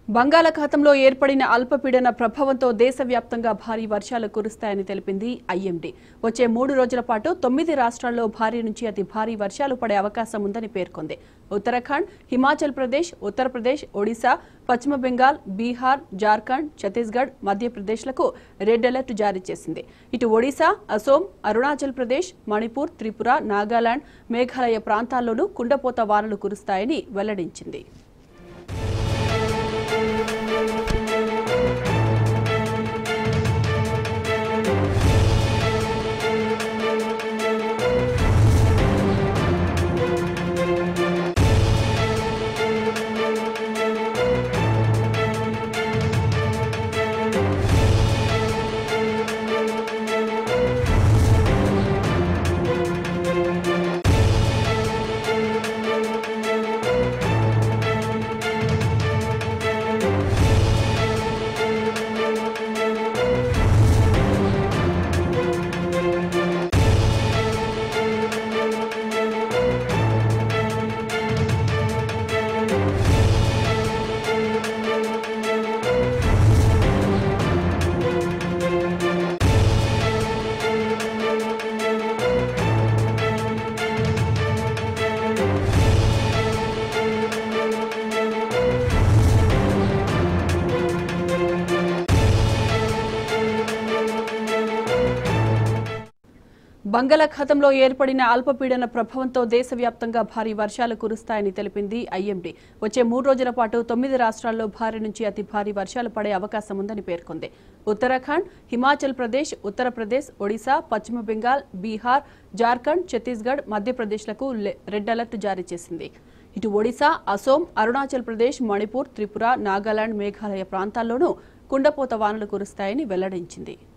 బంగాళాఖాతంలో ఏర్పడిన అల్పపీడన ప్రభావంతో దేశవ్యాప్తంగా భారీ వర్షాలు కురుస్తాయని తెలిపింది ఐఎండీ వచ్చే మూడు రోజుల పాటు తొమ్మిది రాష్ట్రాల్లో భారీ నుంచి అతి భారీ వర్షాలు పడే అవకాశం ఉందని పేర్కొంది ఉత్తరాఖండ్ హిమాచల్ ప్రదేశ్ ఉత్తరప్రదేశ్ ఒడిశా పశ్చిమ బెంగాల్ బీహార్ జార్ఖండ్ ఛత్తీస్గఢ్ మధ్యప్రదేశ్లకు రెడ్ అలర్ట్ జారీ చేసింది ఇటు ఒడిశా అసోం అరుణాచల్ ప్రదేశ్ మణిపూర్ త్రిపుర నాగాలాండ్ మేఘాలయ ప్రాంతాల్లోనూ కుండపోత వానలు కురుస్తాయని వెల్లడించింది బంగాళాఖాతంలో ఏర్పడిన అల్పపీడన ప్రభావంతో దేశవ్యాప్తంగా భారీ వర్షాలు కురుస్తాయని తెలిపింది ఐఎండీ వచ్చే మూడు రోజుల పాటు తొమ్మిది రాష్ట్రాల్లో భారీ నుంచి అతి భారీ వర్షాలు పడే అవకాశం ఉందని పేర్కొంది ఉత్తరాఖండ్ హిమాచల్ ప్రదేశ్ ఉత్తరప్రదేశ్ ఒడిశా పశ్చిమ బెంగాల్ బీహార్ జార్ఖండ్ ఛత్తీస్గఢ్ మధ్యప్రదేశ్లకు లె- రెడ్ అలర్ట్ జారీ చేసింది ఇటు ఒడిశా అసోం అరుణాచల్ ప్రదేశ్ మణిపూర్ త్రిపుర నాగాలాండ్ మేఘాలయ ప్రాంతాల్లోనూ కుండపోత వానలు కురుస్తాయని వెల్లడించింది